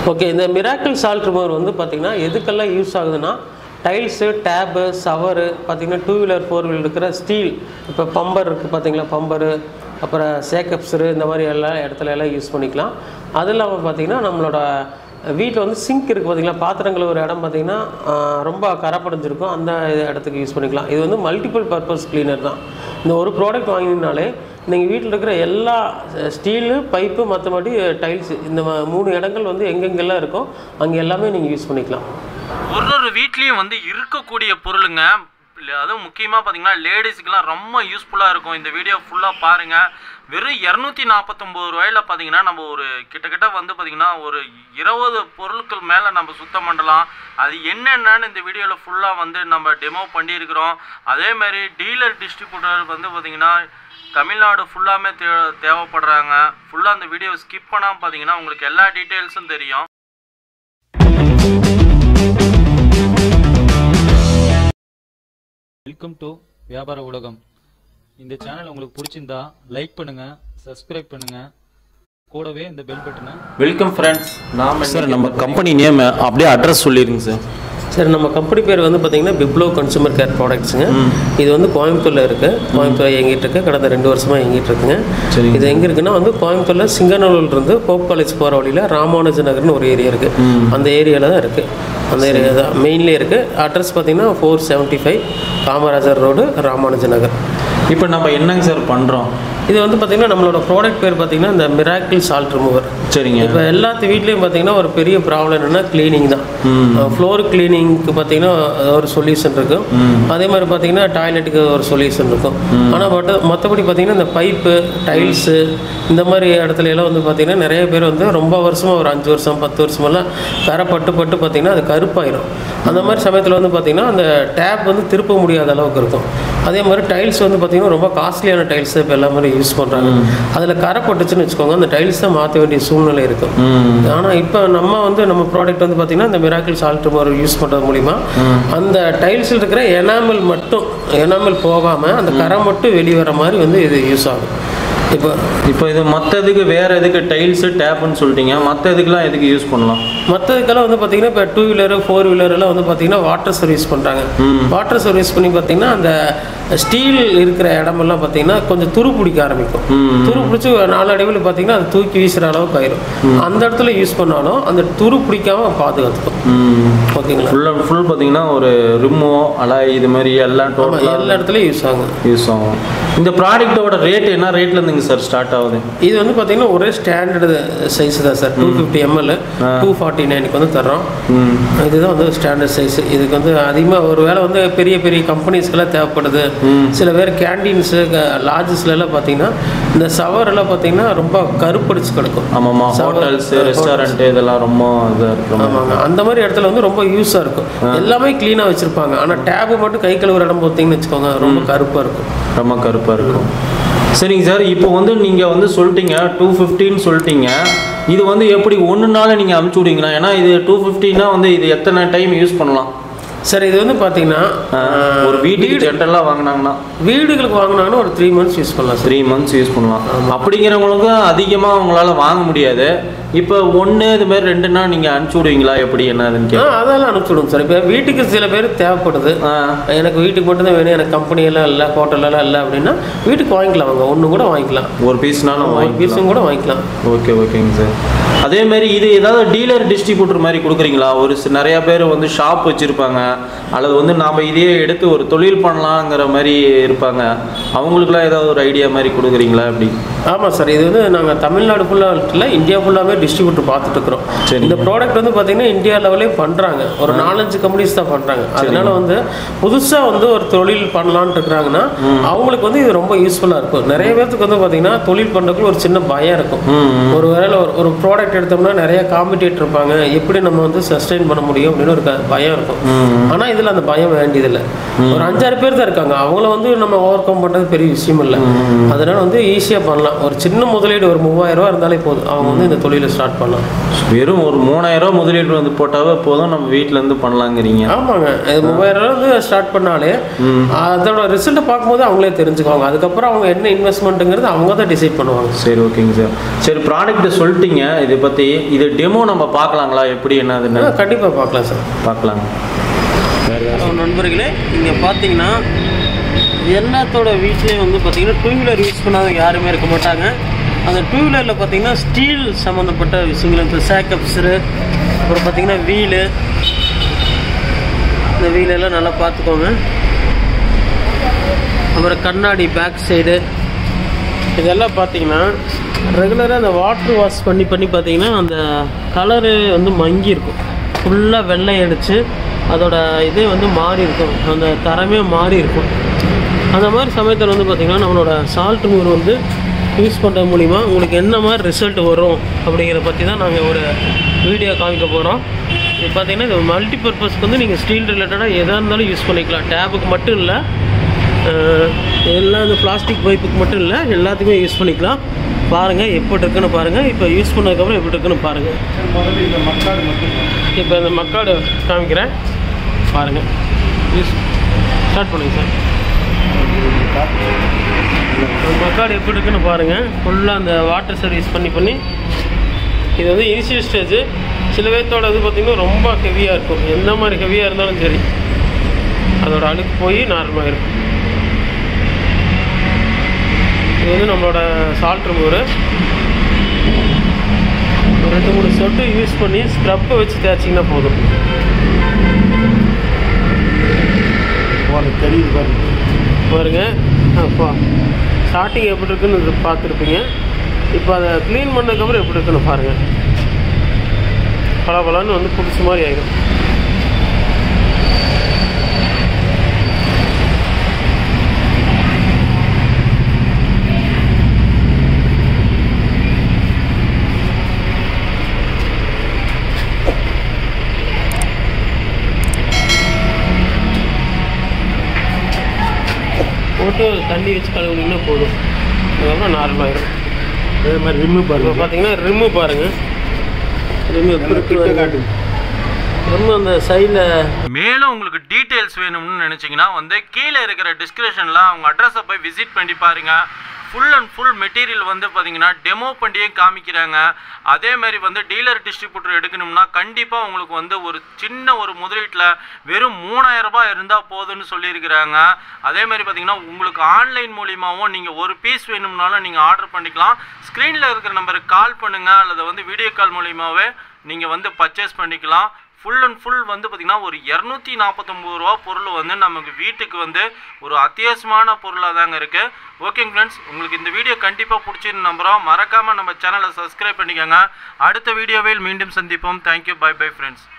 Okay இந்த miracle salt remover வந்து பார்த்திங்கன்னா எதுக்கெல்லாம் யூஸ் ஆகுதுன்னா டைல்ஸு டேபு சவரு பார்த்திங்கன்னா டூ வீலர் ஃபோர் வீலர் இருக்கிற ஸ்டீல் இப்போ பம்பர் இருக்குது பார்த்தீங்களா பம்பரு அப்புறம் சேக்கப்ஸரு இந்த மாதிரி எல்லா இடத்துல எல்லாம் யூஸ் பண்ணிக்கலாம் அது இல்லாமல் பார்த்திங்கன்னா நம்மளோட வீட்டில் வந்து சிங்க் இருக்குது பார்த்தீங்களா பாத்திரங்கள் ஒரு இடம் பார்த்தீங்கன்னா ஆஹ், ரொம்ப கரப்படைஞ்சிருக்கும் அந்த இடத்துக்கு யூஸ் பண்ணிக்கலாம் இது வந்து மல்டிபிள் பர்பஸ் கிளீனர் தான் இந்த ஒரு ப்ராடக்ட் வாங்கினாலே நீங்கள் வீட்டில் இருக்கிற எல்லா ஸ்டீலு பைப்பு மற்றபடி டைல்ஸ் இந்த ம- மூணு இடங்கள் வந்து எங்கெங்கெல்லாம் இருக்கோ அங்கே எல்லாமே நீங்கள் யூஸ் பண்ணிக்கலாம் ஒரு ஒரு வீட்லேயும் வந்து இருக்கக்கூடிய பொருளுங்க இல்ல, அதுவும் முக்கியமாக பார்த்தீங்கன்னா லேடிஸுக்கெல்லாம் ரொம்ப யூஸ்ஃபுல்லாக இருக்கும் இந்த வீடியோ ஃபுல்லாக பாருங்கள் வெறும் இரநூத்தி நாற்பத்தொம்போது ரூபாயில் பார்த்தீங்கன்னா நம்ம ஒரு கிட்டத்தட்ட வந்து பார்த்தீங்கன்னா ஒரு இருபது பொருட்கள் மேலே நம்ம சுத்தம் பண்ணலாம் அது என்னென்னு இந்த வீடியோவில் ஃபுல்லாக வந்து நம்ம டெமோ பண்ணியிருக்கிறோம் அதே மாதிரி டீலர் டிஸ்ட்ரிபியூட்டர் வந்து பார்த்தீங்கன்னா தமிழ்நாடு ஃபுல்லாமே தே தேவைப்படுறாங்க ஃபுல்லாக அந்த வீடியோ ஸ்கிப் பண்ணாமல் பார்த்தீங்கன்னா உங்களுக்கு எல்லா டீட்டெயில்ஸும் தெரியும் வெல்கம் டு வியாபார உலகம் இந்த சேனல் உங்களுக்கு பிடிச்சிருந்தா லைக் பண்ணுங்க சப்ஸ்கிரைப் பண்ணுங்க கூடவே இந்த பெல் பட்டனை வெல்கம் ஃப்ரெண்ட்ஸ் நாம சார் நம்ம கம்பெனி நேம் அப்படியே அட்ரஸ் சொல்லிடுங்க சார் சரி நம்ம கம்பெனி பேர் வந்து பார்த்தீங்கன்னா பிப்ளோ கன்சூமர் கேர் ப்ராடக்ட்ஸுங்க இது வந்து கோயம்புத்தூரில் இருக்குது கோயம்புத்தூர் இயங்கிட்டு இருக்கு கடந்த ரெண்டு வருஷமாக இயங்கிட்டு இருக்குங்க சரிங்க. இது எங்கே இருக்குன்னா வந்து கோயம்புத்தூரில் சிங்கநல்லூர்ல இருந்து போப் காலேஜ் போகிற வழியில் ராமானுஜ நகர்னு ஒரு ஏரியா இருக்குது அந்த ஏரியாவில் தான் இருக்குது அந்த ஏரியா தான் மெயின்லேயே இருக்குது அட்ரஸ் பார்த்தீங்கன்னா four seventy five Kamarajar road Ramanuja Nagar இப்போ நம்ம என்னங்க சார் பண்ணுறோம் இது வந்து பார்த்தீங்கன்னா நம்மளோட ப்ராடக்ட் பேர் பார்த்தீங்கன்னா இந்த மிராக்கிள் சால்ட் ரிமூவர் சரிங்க இப்போ எல்லாத்து வீட்லேயும் பார்த்தீங்கன்னா ஒரு பெரிய ப்ராப்ளம் என்னன்னா க்ளீனிங் தான் ஃப்ளோர் க்ளீனிங்க்கு பார்த்தீங்கன்னா ஒரு சொல்யூஷன் இருக்கும் அதே மாதிரி பார்த்தீங்கன்னா டாய்லெட்டுக்கு ஒரு சொல்யூஷன் இருக்கும் ஆனால் பட் மற்றபடி பார்த்தீங்கன்னா இந்த பைப்பு டைல்ஸு இந்த மாதிரி இடத்துல எல்லாம் வந்து பார்த்தீங்கன்னா நிறைய பேர் வந்து ரொம்ப வருஷமாக ஒரு அஞ்சு வருஷம் பத்து வருஷமெல்லாம் கரை பட்டு பட்டு பார்த்தீங்கன்னா அது கருப்பாயிரும் அந்த மாதிரி சமயத்தில் வந்து பார்த்தீங்கன்னா அந்த டேப் வந்து திருப்ப முடியாத அளவுக்கு இருக்கும் அதே மாதிரி டைல்ஸ் வந்து பார்த்தீங்கன்னா ரொம்ப காஸ்ட்லியான டைல்ஸ் இப்போ எல்லாமே யூஸ் பண்ணுறாங்க அதில் கரை பட்டுச்சுன்னு வச்சுக்கோங்க அந்த டைல்ஸ் தான் மாற்ற வேண்டிய சூழ்நிலை இருக்கும் ஆனால் இப்போ நம்ம வந்து நம்ம ப்ராடக்ட் வந்து பார்த்தீங்கன்னா இந்த மிராக்கிள் சால்ட் மாதிரி யூஸ் பண்ணுறது மூலிமா அந்த டைல்ஸில் இருக்கிற எனாமல் மட்டும் எனாமல் போகாமல் அந்த கரை மட்டும் வெளியே வர மாதிரி வந்து இது யூஸ் ஆகும் இப்போ இப்போ இது மற்றதுக்கு வேற எதுக்கு டைல்ஸு டேப்புன்னு சொல்லிட்டீங்க மற்ற இதுக்கெல்லாம் எதுக்கு யூஸ் பண்ணலாம் மற்றதுக்கெல்லாம் வந்து பார்த்தீங்கன்னா இப்போ டூ வீலரு ஃபோர் வீலர் எல்லாம் வந்து பார்த்தீங்கன்னா வாட்டர் சர்வீஸ் பண்ணுறாங்க வாட்டர் சர்வீஸ் பண்ணி பார்த்தீங்கன்னா அந்த ஸ்டீல் இருக்கிற இடமெல்லாம் பார்த்தீங்கன்னா கொஞ்சம் துரு பிடிக்க ஆரம்பிக்கும் துரு பிடிச்சி நாளடைவில் பார்த்தீங்கன்னா அது தூக்கி வீசுகிற அளவுக்கு ஆயிரும் அந்த இடத்துல யூஸ் பண்ணாலும் அந்த துரு பிடிக்காம பாதுகாத்துக்கும் ஓகேங்களா ஃபுல் அண்ட் ஃபுல் பார்த்தீங்கன்னா ஒரு ரிம்மோ அலாய் இது மாதிரி எல்லாம் ஆமா, டோட்டலாக எல்லா இடத்துலையும் யூஸ் ஆகும் யூஸ் ஆகும் இந்த ப்ராடக்ட்டோட ரேட் என்ன ரேட்ல இருந்துங்க சார் ஸ்டார்ட் ஆகுது இது வந்து பார்த்தீங்கன்னா ஒரே ஸ்டாண்டர்டு சைஸ் தான் sir two fifty ML two forty நைனுக்கு வந்து தர்றோம் இதுதான் வந்து ஸ்டாண்டர்ட் சைஸ் இதுக்கு வந்து அதிகமாக ஒரு வேளை வந்து பெரிய பெரிய கம்பெனிஸ்க்கெல்லாம் தேவைப்படுது சில பேர் கேண்டீன்ஸு லாட்ஜஸ்லாம் பார்த்தீங்கன்னா இந்த சவர் எல்லாம் பார்த்தீங்கன்னா ரொம்ப கருப்படிச்சு கிடக்கும் ஆமாம்மா Shower- ஹோட்டல்ஸ் ரெஸ்டாரண்ட் இதெல்லாம் ரொம்ப இதாக இருக்கு ஆமாங்க அந்த மாதிரி இடத்துல வந்து ரொம்ப யூஸாக இருக்கும் எல்லாமே க்ளீனாக வச்சுருப்பாங்க ஆனால் டேபு மட்டும் கை கழுவுற இடம் பார்த்தீங்கன்னு வச்சுக்கோங்க ரொம்ப கருப்பாக இருக்கும் ரொம்ப கருப்பாக இருக்கும் சரிங்க சார் இப்போ வந்து நீங்கள் வந்து சொல்லிட்டீங்க டூ ஃபிஃப்டின்னு சொல்லிட்டீங்க இது வந்து எப்படி ஒன்று நாள் நீங்கள் அமுச்சு விடுவீங்களா ஏன்னா இது டூ ஃபிஃப்டின்னா வந்து இது எத்தனை டைம் யூஸ் பண்ணலாம் சார் இது வந்து பார்த்தீங்கன்னா ஒரு வீட்டுக்கு ஜென்ரலாக வாங்கினாங்கன்னா வீடுகளுக்கு வாங்கினாங்கன்னா ஒரு த்ரீ மந்த்ஸ் யூஸ் பண்ணலாம் சார் த்ரீ மந்த்ஸ் யூஸ் பண்ணலாம் அப்படிங்கிறவங்களுக்கு அதிகமாக உங்களால் வாங்க முடியாது இப்போ ஒன்று இது மாதிரி ரெண்டுன்னா நீங்கள் அனுப்பிச்சி விடுவீங்களா எப்படி என்னதுன்னு ஆ கேட்க அதெல்லாம் அனுப்பிச்சுடுங்க சார் இப்போ வீட்டுக்கு சில பேர் தேவைப்படுது ஆ எனக்கு வீட்டுக்கு மட்டும் தான் வேணும் எனக்கு கம்பெனியெல்லாம் இல்லை ஹோட்டலெல்லாம் இல்லை அப்படின்னா வீட்டுக்கு வாங்கிக்கலாம் அவங்க ஒன்று கூட வாங்கிக்கலாம் ஒரு பீஸ்னாலும் ஒரு வாங்கி பீஸும் கூட வாங்கிக்கலாம் ஓகே ஓகேங்க சார் அதே மாதிரி இது ஏதாவது டீலர் டிஸ்ட்ரிபியூட்டர் மாதிரி கொடுக்குறீங்களா ஒரு சி- நிறைய பேர் வந்து ஷாப் வச்சுருப்பாங்க அல்லது வந்து நாம் இதையே எடுத்து ஒரு தொழில் பண்ணலாங்கிற மாதிரி இருப்பாங்க அவங்களுக்குலாம் ஏதாவது ஒரு ஐடியா மாதிரி கொடுக்குறீங்களா எப்படி ஆமாம் சார் இது வந்து நாங்கள் தமிழ்நாடு ஃபுல்லாக இல்லை இந்தியா ஃபுல்லாகவே டிஸ்ட்ரிபியூட்டர் பார்த்துட்டு இருக்கிறோம் சரி. இந்த ப்ராடக்ட் வந்து பார்த்தீங்கன்னா இந்தியா லெவலையும் பண்ணுறாங்க ஒரு நாலஞ்சு கம்பெனிஸ் தான் பண்ணுறாங்க அதனால வந்து புதுசாக வந்து ஒரு தொழில் பண்ணலான்ட்டு இருக்கிறாங்கன்னா அவங்களுக்கு வந்து இது ரொம்ப யூஸ்ஃபுல்லாக இருக்கும் நிறைய பேர்த்துக்கு வந்து பார்த்தீங்கன்னா தொழில் பண்ணுறதுக்கு ஒரு சின்ன பயம் இருக்கும் ஒரு வேளை ஒரு ஒரு ப்ராடக்ட் எடுத்தோம்னா நிறைய காம்படிட்டர் இருப்பாங்க எப்படி நம்ம வந்து சஸ்டெயின் பண்ண முடியும் அப்படின்னு ஒரு க- பயம் இருக்கும் ஆனால் இதில் அந்த பயம் வேண்டியதில்லை ஒரு அஞ்சாறு பேர் தான் இருக்காங்க அவங்கள வந்து நம்ம ஓவர் கம் பண்ணுறது பெரிய விஷயம் இல்லை அதனால வந்து ஈஸியாக பண்ணலாம் தான் ஒரு சின்ன முதலீடு ஒரு மூவாயிரம் ரூபா இருந்தாலே போதும் அவங்க வந்து இந்த தொழிலை ஸ்டார்ட் பண்ணலாம் வெறும் ஒரு மூணாயிரம் ரூபாய் முதலீடு வந்து போட்டாவே போதும் நம்ம வீட்ல இருந்து பண்ணலாங்கிறீங்க ஆமாங்க இது மூவாயிரம் ரூபா வந்து ஸ்டார்ட் பண்ணாலே அதோட ரிசல்ட்டை பார்க்கும்போது அவங்களே தெரிஞ்சுக்குவாங்க அதுக்கப்புறம் அவங்க என்ன இன்வெஸ்ட்மெண்ட்டுங்கிறது அவங்க தான் டிசைட் பண்ணுவாங்க சரி ஓகேங்க சார் சரி ப்ராடக்ட் சொல்லிட்டீங்க இதை பற்றி இது டெமோ நம்ம பார்க்கலாங்களா எப்படி என்னதுன்னு கண்டிப்பாக பார்க்கலாம் சார் பார்க்கலாம் ஹலோ நண்பர்களே இங்கே பார்த்தீங்கன்னா எல்லாத்தோட வீட்லேயும் வந்து பார்த்தீங்கன்னா டூ வீலர் யூஸ் பண்ணாதவங்க யாருமே இருக்க மாட்டாங்க அந்த டூ வீலரில் பார்த்தீங்கன்னா ஸ்டீல் சம்மந்தப்பட்ட விஷயங்கள் இப்போ சேக்கப்ஸரு அப்புறம் பார்த்தீங்கன்னா வீலு இந்த வீலெல்லாம் நல்லா பார்த்துக்கோங்க அப்புறம் கண்ணாடி பேக் சைடு இதெல்லாம் பார்த்தீங்கன்னா ரெகுலராக அந்த வாட்டர் வாஷ் பண்ணி பண்ணி பார்த்தீங்கன்னா அந்த கலரு வந்து மங்கி இருக்கும் ஃபுல்லாக வெள்ளை அடித்து அதோட இதே வந்து மாறி இருக்கும் அந்த தரமே மாறி இருக்கும் அந்த மாதிரி சமயத்தில் வந்து பார்த்திங்கன்னா நம்மளோட சால்ட் மூர் வந்து யூஸ் பண்ணுறது மூலிமா உங்களுக்கு என்ன மாதிரி ரிசல்ட் வரும் அப்படிங்கிறத பற்றி தான் நாங்கள் ஒரு வீடியோ காமிக்க போகிறோம் இது பார்த்தீங்கன்னா இது மல்டி பர்பஸ்க்கு வந்து நீங்கள் ஸ்டீல் ரிலேட்டடாக எதாக இருந்தாலும் யூஸ் பண்ணிக்கலாம் டேபுக்கு மட்டும் இல்லை அஹ் எல்லாம் இந்த பிளாஸ்டிக் பைப்புக்கு மட்டும் இல்லை எல்லாத்துக்குமே யூஸ் பண்ணிக்கலாம் பாருங்கள் எப்படி இருக்குன்னு பாருங்கள் இப்போ யூஸ் பண்ணதுக்கப்புறம் எப்படி இருக்குன்னு பாருங்கள் இப்போ இந்த மக்காடு காமிக்கிறேன் பாருங்கள் யூஸ் ஸ்டார்ட் பண்ணுங்க சார் மக்காடு எப்படி இருக்குன்னு பாருங்கள் ஃபுல்லாக அந்த வாட்டர் சர்வீஸ் பண்ணி பண்ணி இது வந்து இனிஷியல் ஸ்டேஜ் சில பேர்த்தோட இது பார்த்திங்கன்னா ரொம்ப ஹெவியாக இருக்கும் எந்த மாதிரி ஹெவியாக இருந்தாலும் சரி அதோட அழுக்கு போய் நார்மலாக இருக்கும் இது வந்து நம்மளோட சால்ட் ரிமூவர் ஒரு ரெண்டு மூணு சொட்டு யூஸ் பண்ணி ஸ்க்ரப்பை வச்சு தேய்ச்சிங்கன்னா போதும் தெரியுது பாருங்க பாருங்க அப்பா ஸ்டார்டிங் எப்படி இருக்குன்னு இது பார்த்துருப்பீங்க இப்போ அதை க்ளீன் பண்ணதுக்கப்புறம் எப்படி இருக்குன்னு பாருங்கள் பளபளன்னு வந்து புதுசு மாதிரி ஆகிடும் போட்டு தண்ணி வச்சு கழுவுனீங்கன்னா போதும் அதுக்கப்புறம் நார்மலாகிடும் அதே மாதிரி ரிம்மு இப்போ பாருங்க பார்த்தீங்கன்னா ரிம்மு பாருங்கள் ரிம்மு எப்படி கிட்ட இருக்கு காட்டுங்க ரிம்மு அந்த சைடில் மேலும் உங்களுக்கு டீட்டெயில்ஸ் வேணும்னு நினச்சிங்கன்னா வந்து கீழே இருக்கிற டிஸ்கிரிப்ஷனில் அவங்க அட்ரஸை போய் விசிட் பண்ணி பாருங்க ஃபுல் அண்ட் ஃபுல் மெட்டீரியல் வந்து பார்த்தீங்கன்னா டெமோ பண்ணியே காமிக்கிறாங்க அதே மாதிரி வந்து டீலர் டிஸ்ட்ரிபியூட்டர் எடுக்கணும்னா கண்டிப்பாக உங்களுக்கு வந்து ஒரு சின்ன ஒரு முதலீட்டில் வெறும் மூணாயிரம் ரூபாய் இருந்தால் போதும்னு சொல்லியிருக்கிறாங்க அதே மாதிரி பார்த்தீங்கன்னா உங்களுக்கு ஆன்லைன் மூலியமாகவும் நீங்கள் ஒரு பீஸ் வேணும்னாலும் நீங்கள் ஆர்டர் பண்ணிக்கலாம் ஸ்க்ரீனில் இருக்கிற நம்பருக்கு கால் பண்ணுங்கள் அல்லது வந்து வீடியோ கால் மூலியமாகவே நீங்கள் வந்து பர்ச்சேஸ் பண்ணிக்கலாம் ஃபுல் அண்ட் ஃபுல் வந்து பார்த்திங்கன்னா ஒரு இரநூத்தி நாற்பத்தொம்பது ரூபா பொருள் வந்து நமக்கு வீட்டுக்கு வந்து ஒரு அத்தியாவசியமான பொருளாக தாங்க இருக்குது ஓகேங்க ஃப்ரெண்ட்ஸ் உங்களுக்கு இந்த வீடியோ கண்டிப்பாக பிடிச்சிருந்து நம்புகிறோம் மறக்காமல் நம்ம சேனலை சப்ஸ்கிரைப் பண்ணிக்கோங்க அடுத்த வீடியோவில் மீண்டும் சந்திப்போம் தேங்க்யூ பை பை ஃப்ரெண்ட்ஸ்